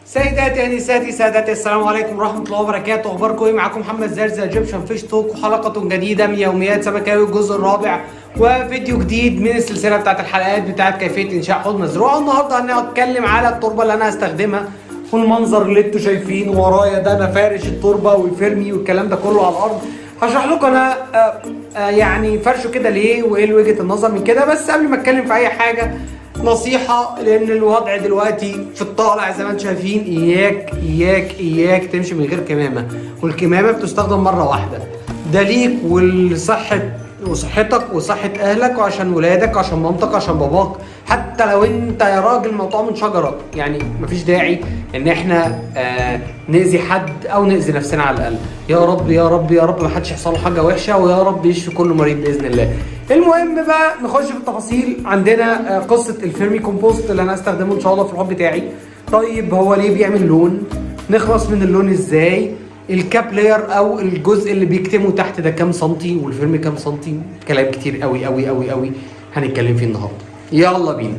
سيداتي انساتي سادتي السلام عليكم ورحمه الله وبركاته اخباركم ايه معاكم محمد زرزة ايجيبشن فيش توك وحلقه جديده من يوميات سمكاوي الجزء الرابع وفيديو جديد من السلسله بتاعت الحلقات بتاعت كيفيه انشاء حوض مزروع النهارده هنتكلم على التربه اللي انا هستخدمها والمنظر اللي انتوا شايفينه ورايا ده انا فارش التربه والفرمي والكلام ده كله على الارض هشرح لكم انا آه آه يعني فرشه كده ليه وايه وجهه النظر من كده بس قبل ما اتكلم في اي حاجه نصيحة لأن الوضع دلوقتي في الطالع زي ما انتم شايفين إياك إياك إياك تمشي من غير كمامة والكمامة بتستخدم مرة واحدة ده ليك ولصحة وصحتك وصحة أهلك وعشان ولادك وعشان مامتك وعشان باباك حتى لو أنت يا راجل مقطوع من شجرة يعني مفيش داعي إن إحنا آه نأذي حد أو نأذي نفسنا على الأقل يا رب يا رب يا رب ما حدش يحصل له حاجة وحشة ويا رب يشفي كل مريض بإذن الله المهم بقى نخش في التفاصيل عندنا آه، قصه الفيرمي كومبوست اللي انا هستخدمه ان شاء الله في الحوض بتاعي طيب هو ليه بيعمل لون نخلص من اللون ازاي الكاب لاير او الجزء اللي بيكتمه تحت ده كام سنتي والفيرمي كام سنتي كلام كتير قوي قوي قوي قوي هنتكلم فيه النهارده يلا بينا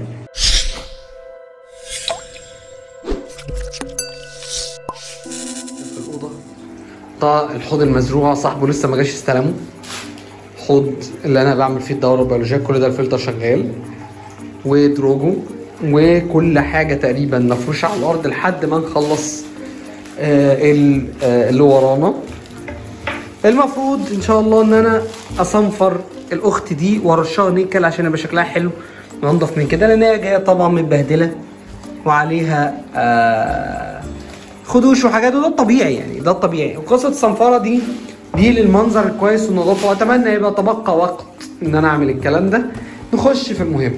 في الاوضه ده الحوض المزروع صاحبه لسه ما جاش استلمه حوض اللي انا بعمل فيه الدوره البيولوجيه كل ده الفلتر شغال ودروجو وكل حاجه تقريبا مفروشه على الارض لحد ما نخلص آه ال- آه، اللي ورانا المفروض ان شاء الله ان انا اصنفر الاخت دي وارشها نيكل عشان يبقى شكلها حلو وانضف من كده لان هي جايه طبعا متبهدله وعليها آه خدوش وحاجات وده الطبيعي يعني ده الطبيعي وقصه الصنفره دي دي للمنظر الكويس والنظافه واتمنى يبقى تبقى وقت ان انا اعمل الكلام ده نخش في المهم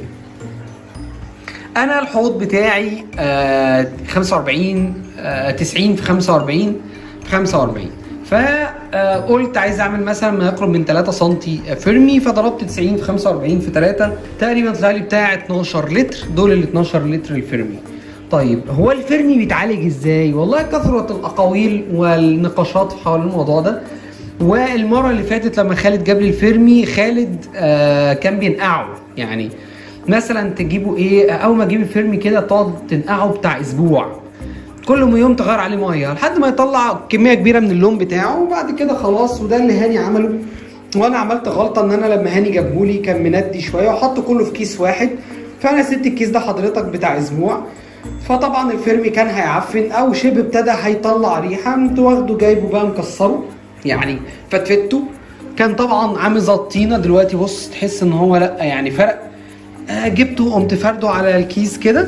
انا الحوض بتاعي آه 45 آه 90 في 45 في 45 فقلت عايز اعمل مثلا ما يقرب من 3 سم فيرمي فضربت 90 في 45 في 3 تقريبا طلع لي بتاع 12 لتر دول ال 12 لتر الفيرمي طيب هو الفيرمي بيتعالج ازاي والله كثرت الاقاويل والنقاشات حول الموضوع ده والمره اللي فاتت لما خالد جاب لي الفيرمي خالد آه كان بينقعه يعني مثلا تجيبه ايه اول ما تجيب الفيرمي كده تقعد تنقعه بتاع اسبوع كل ما يوم تغير عليه ميه لحد ما يطلع كميه كبيره من اللون بتاعه وبعد كده خلاص وده اللي هاني عمله وانا عملت غلطه ان انا لما هاني جابهولي كان مندي شويه وحط كله في كيس واحد فانا سبت الكيس ده حضرتك بتاع اسبوع فطبعا الفيرمي كان هيعفن او شبه ابتدى هيطلع ريحه قمت واخده جايبه بقى مكسره يعني فتفته كان طبعا عامل زي الطينه دلوقتي بص تحس ان هو لا يعني فرق آه، جبته وقمت فرده على الكيس كده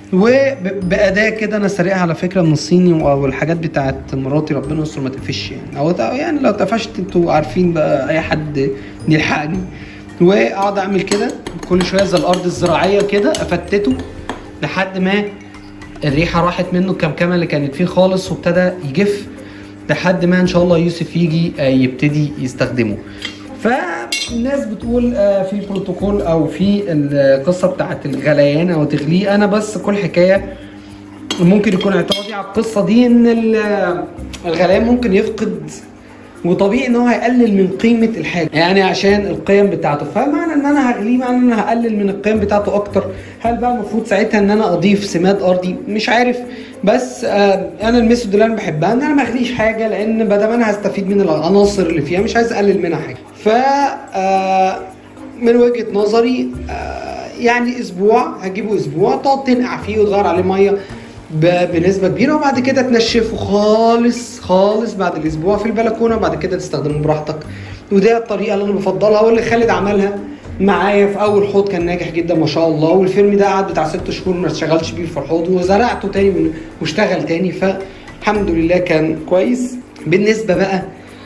وبأداة كده انا سارقها على فكره من الصيني والحاجات بتاعت مراتي ربنا يستر ما تقفش يعني او ده- يعني لو اتقفشت انتوا عارفين بقى اي حد يلحقني واقعد اعمل كده كل شويه زي الارض الزراعيه كده افتته لحد ما الريحه راحت منه الكمكمه اللي كانت فيه خالص وابتدى يجف لحد ما ان شاء الله يوسف يجي آه، يبتدي يستخدمه فالناس بتقول آه، في بروتوكول او في القصه بتاعت الغليان او تغليه انا بس كل حكايه ممكن يكون اعتراضي على القصه دي ان ال- الغليان ممكن يفقد وطبيعي ان هو هيقلل من قيمه الحاجه يعني عشان القيم بتاعته فمعنى ان انا هغليه معنى ان انا هقلل من القيم بتاعته اكتر هل بقى المفروض ساعتها ان انا اضيف سماد ارضي مش عارف بس آه انا الميثود اللي انا بحبها ان انا ما اغليش حاجه لان بدل ما انا هستفيد من العناصر اللي فيها مش عايز اقلل منها حاجه ف آه من وجهه نظري آه يعني اسبوع هجيبه اسبوع تقعد تنقع فيه وتغير عليه ميه ب- بنسبه كبيره وبعد كده تنشفه خالص خالص بعد الاسبوع في البلكونه وبعد كده تستخدمه براحتك وده الطريقه اللي انا بفضلها واللي خالد عملها معايا في اول حوض كان ناجح جدا ما شاء الله والفيلم ده قعد بتاع ست شهور ما اشتغلش بيه في الحوض وزرعته تاني من واشتغل تاني فالحمد لله كان كويس بالنسبه بقى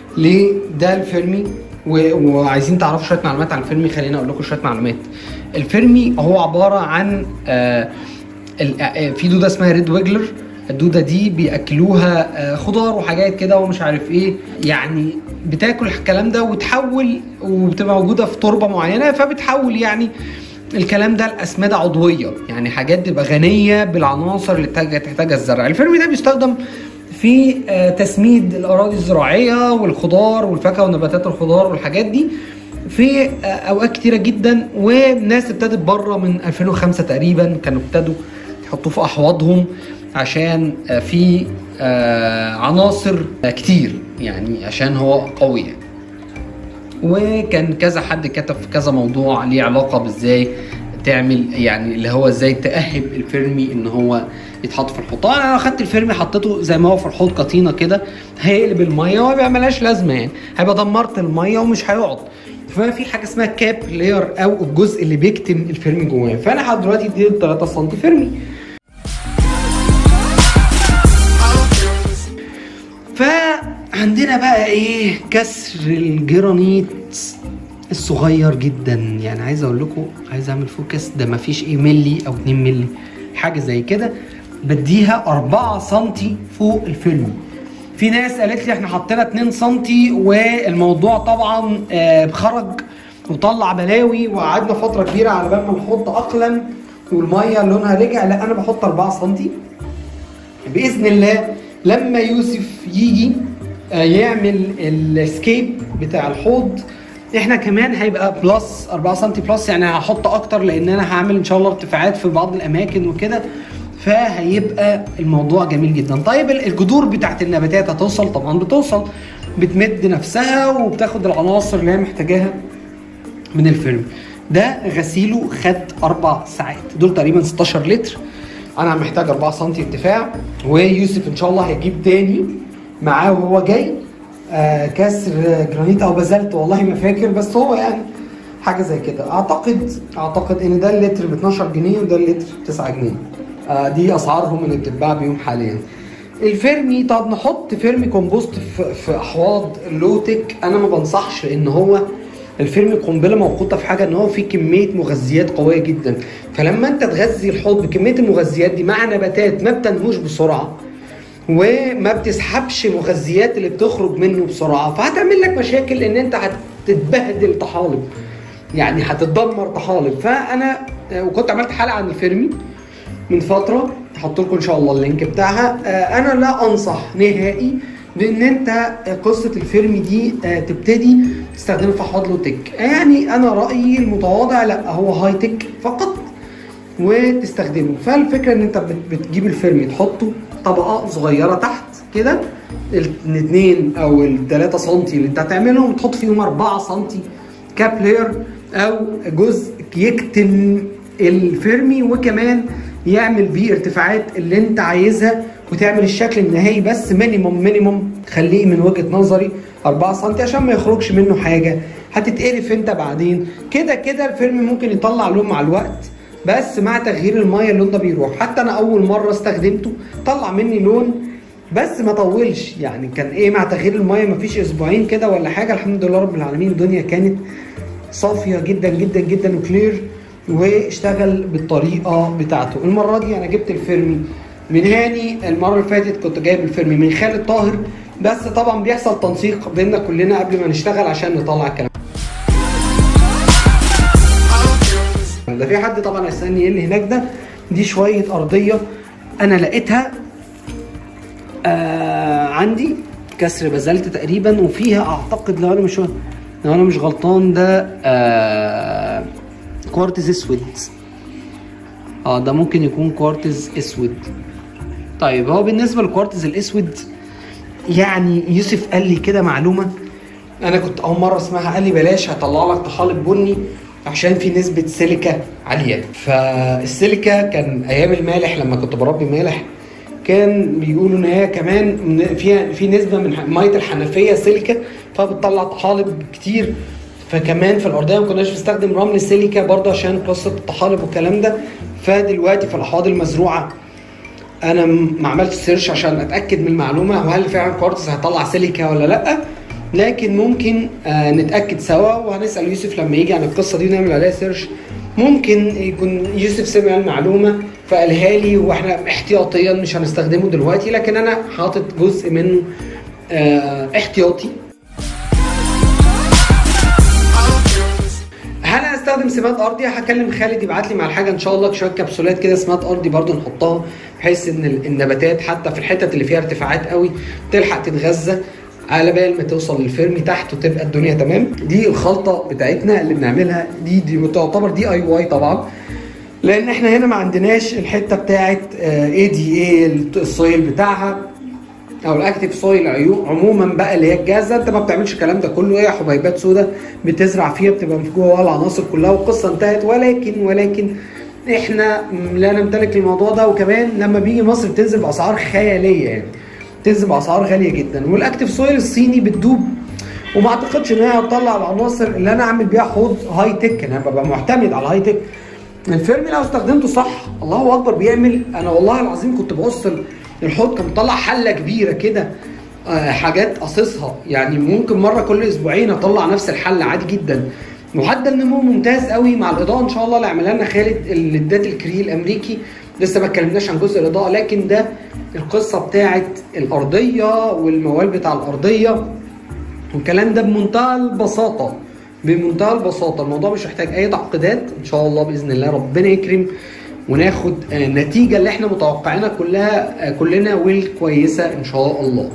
لده الفيرمي و- وعايزين تعرفوا شويه معلومات عن الفيرمي خليني اقول لكم شويه معلومات الفيرمي هو عباره عن آه ال- آه، في دوده اسمها ريد ويجلر الدوده دي بياكلوها آه، خضار وحاجات كده ومش عارف ايه يعني بتاكل الكلام ده وتحول وبتبقى موجوده في تربه معينه فبتحول يعني الكلام ده لاسمده عضويه يعني حاجات تبقى غنيه بالعناصر اللي تحتاج- تحتاجها الزرع الفيرمي ده بيستخدم في آه، تسميد الاراضي الزراعيه والخضار والفاكهه ونباتات الخضار والحاجات دي في آه، اوقات كتيره جدا وناس ابتدت بره من 2005 تقريبا كانوا ابتدوا يحطوه في احواضهم عشان آه، في آه، عناصر آه، كتير يعني عشان هو قوي يعني. وكان كذا حد كتب في كذا موضوع ليه علاقه بازاي تعمل يعني اللي هو ازاي تأهب الفيرمي ان هو يتحط في الحوض طبعا انا اخدت الفيرمي حطيته زي ما هو في الحوض قطينه كده هيقلب الميه وما بيعملهاش لازمه يعني هيبقى دمرت الميه ومش هيقعد ففي حاجه اسمها كاب لاير او الجزء اللي بيكتم الفيرمي جواه فانا لحد دلوقتي اديت 3 سم فيرمي فعندنا بقى ايه كسر الجرانيت الصغير جدا يعني عايز اقول لكم عايز اعمل فوكس ده مفيش ايه ملي او 2 ملي حاجه زي كده بديها 4 سم فوق الفيلم في ناس قالت لي احنا حطينا 2 سم والموضوع طبعا آه، خرج وطلع بلاوي وقعدنا فتره كبيره على بال ما نحط اقلم والميه لونها رجع لا انا بحط 4 سم باذن الله لما يوسف يجي آه، يعمل السكيب بتاع الحوض احنا كمان هيبقى بلس 4 سم بلس يعني هحط اكتر لان انا هعمل ان شاء الله ارتفاعات في بعض الاماكن وكده فهيبقى الموضوع جميل جدا طيب الجذور بتاعت النباتات هتوصل طبعا بتوصل بتمد نفسها وبتاخد العناصر اللي هي محتاجاها من الفيلم ده غسيله خد اربع ساعات دول تقريبا 16 لتر انا محتاج 4 سم ارتفاع ويوسف ان شاء الله هيجيب تاني معاه وهو جاي آه كسر جرانيت او بازلت والله ما فاكر بس هو يعني حاجه زي كده اعتقد اعتقد ان ده اللتر ب 12 جنيه وده اللتر ب 9 جنيه آه دي اسعارهم اللي بتتباع بيهم حاليا الفيرمي طب نحط فيرمي كومبوست في, في احواض اللوتك انا ما بنصحش لان هو الفيرمي قنبله موقوته في حاجه ان هو فيه كميه مغذيات قويه جدا فلما انت تغذي الحوض بكميه المغذيات دي مع نباتات ما بتنموش بسرعه وما بتسحبش مغذيات اللي بتخرج منه بسرعه فهتعمل لك مشاكل ان انت هتتبهدل طحالب يعني هتتدمر طحالب فانا وكنت عملت حلقه عن الفيرمي من فتره هحط لكم ان شاء الله اللينك بتاعها آه، انا لا انصح نهائي بان انت آه، قصه الفيرمي دي آه، تبتدي تستخدمها في حوض لوتك يعني انا رايي المتواضع لا هو هاي تك فقط وتستخدمه فالفكره ان انت بت- بتجيب الفيرمي تحطه طبقه صغيره تحت كده الاثنين او الثلاثة سم اللي انت هتعملهم تحط فيهم 4 سم كاب لاير او جزء يكتم الفيرمي وكمان يعمل بيه ارتفاعات اللي انت عايزها وتعمل الشكل النهائي بس مينيموم مينيموم خليه من وجهه نظري 4 سم عشان ما يخرجش منه حاجه هتتقرف انت بعدين كده كده الفيرمي ممكن يطلع لون مع الوقت بس مع تغيير الميه اللون ده بيروح حتى انا اول مره استخدمته طلع مني لون بس ما طولش يعني كان ايه مع تغيير الميه مفيش اسبوعين كده ولا حاجه الحمد لله رب العالمين الدنيا كانت صافيه جدا جدا جدا وكلير واشتغل بالطريقه بتاعته المره دي انا جبت الفيرمي من هاني المره اللي فاتت كنت جايب الفيرمي من خالد طاهر بس طبعا بيحصل تنسيق بيننا كلنا قبل ما نشتغل عشان نطلع الكلام ده في حد طبعا هيسالني ايه اللي هناك ده دي شويه ارضيه انا لقيتها آه عندي كسر بازلت تقريبا وفيها اعتقد لو انا مش لو انا مش غلطان ده آه كوارتز اسود اه ده ممكن يكون كوارتز اسود طيب هو بالنسبه للكوارتز الاسود يعني يوسف قال لي كده معلومه انا كنت اول مره اسمعها قال لي بلاش هطلع لك طحالب بني عشان في نسبه سيليكا عاليه فالسيليكا كان ايام المالح لما كنت بربي مالح كان بيقولوا ان هي كمان من- فيها في نسبه من ح- ميه الحنفيه سيليكا فبتطلع طحالب كتير فكمان في الارضيه ما كناش بنستخدم رمل سيليكا برضه عشان قصه الطحالب والكلام ده فدلوقتي في الاحواض المزروعه انا م- ما عملتش سيرش عشان اتاكد من المعلومه وهل فعلا كوارتز هيطلع سيليكا ولا لا لكن ممكن آه نتاكد سوا وهنسال يوسف لما يجي عن القصه دي ونعمل عليها سيرش ممكن يكون يوسف سمع المعلومه فقالها لي واحنا احتياطيا مش هنستخدمه دلوقتي لكن انا حاطط جزء منه آه احتياطي هل هستخدم سماد ارضي هكلم خالد يبعت لي مع الحاجه ان شاء الله شويه كبسولات كده سماد ارضي برضو نحطها بحيث ان ال- النباتات حتى في الحتت اللي فيها ارتفاعات قوي تلحق تتغذى على بال ما توصل للفيرمي تحت وتبقى الدنيا تمام دي الخلطه بتاعتنا اللي بنعملها دي دي تعتبر دي اي واي طبعا لان احنا هنا ما عندناش الحته بتاعه اي دي اي السويل بتاعها او الاكتيف سويل عموما بقى اللي هي الجاهزه انت ما بتعملش الكلام ده كله هي حبيبات سودا بتزرع فيها بتبقى في جوه العناصر كلها والقصه انتهت ولكن ولكن احنا لا نمتلك الموضوع ده وكمان لما بيجي مصر بتنزل باسعار خياليه يعني بتنزل باسعار غاليه جدا والاكتيف سويل الصيني بتدوب وما اعتقدش ان هي هتطلع العناصر اللي انا اعمل بيها حوض هاي تك انا ببقى معتمد على الهاي تك الفيرمي لو استخدمته صح الله اكبر بيعمل انا والله العظيم كنت ببص الحوض كان مطلع حله كبيره كده آه، حاجات قصصها يعني ممكن مره كل اسبوعين اطلع نفس الحله عادي جدا معدل نمو ممتاز قوي مع الاضاءه ان شاء الله اللي عملها لنا خالد اللي ادات الكري الامريكي لسه ما اتكلمناش عن جزء الاضاءه لكن ده القصه بتاعه الارضيه والموال بتاع الارضيه والكلام ده بمنتهى البساطه بمنتهى البساطه الموضوع مش محتاج اي تعقيدات ان شاء الله باذن الله ربنا يكرم وناخد آه، النتيجه اللي احنا متوقعينها كلها آه، كلنا والكويسه ان شاء الله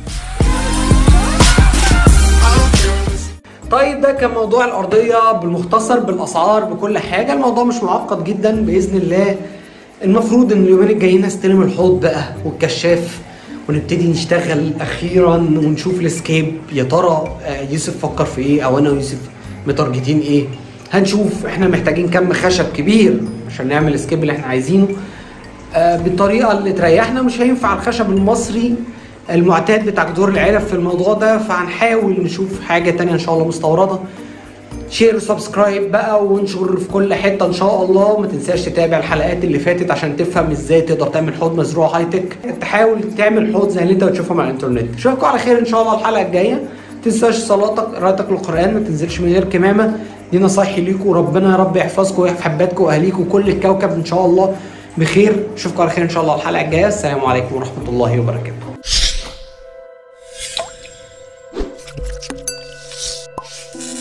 طيب ده كان موضوع الارضيه بالمختصر بالاسعار بكل حاجه الموضوع مش معقد جدا باذن الله المفروض ان اليومين الجايين هستلم الحوض بقى والكشاف ونبتدي نشتغل اخيرا ونشوف الاسكيب يا ترى آه، يوسف فكر في ايه او انا ويوسف متارجتين ايه هنشوف احنا محتاجين كم خشب كبير عشان نعمل الاسكيب اللي احنا عايزينه آه، بالطريقه اللي تريحنا مش هينفع الخشب المصري المعتاد بتاع جذور العلب في الموضوع ده فهنحاول نشوف حاجه تانية ان شاء الله مستورده شير وسبسكرايب بقى وانشر في كل حته ان شاء الله ما تنساش تتابع الحلقات اللي فاتت عشان تفهم ازاي تقدر تعمل حوض مزروع هاي تك تحاول تعمل حوض زي اللي انت بتشوفهم على الانترنت اشوفكم على خير ان شاء الله الحلقه الجايه ما تنساش صلاتك قراءتك للقران ما تنزلش من غير كمامه دي نصايحي ليكم وربنا يا رب يحفظكم ويحفظ حباتكم واهاليكم وكل الكوكب ان شاء الله بخير اشوفكم على خير ان شاء الله الحلقه الجايه السلام عليكم ورحمه الله وبركاته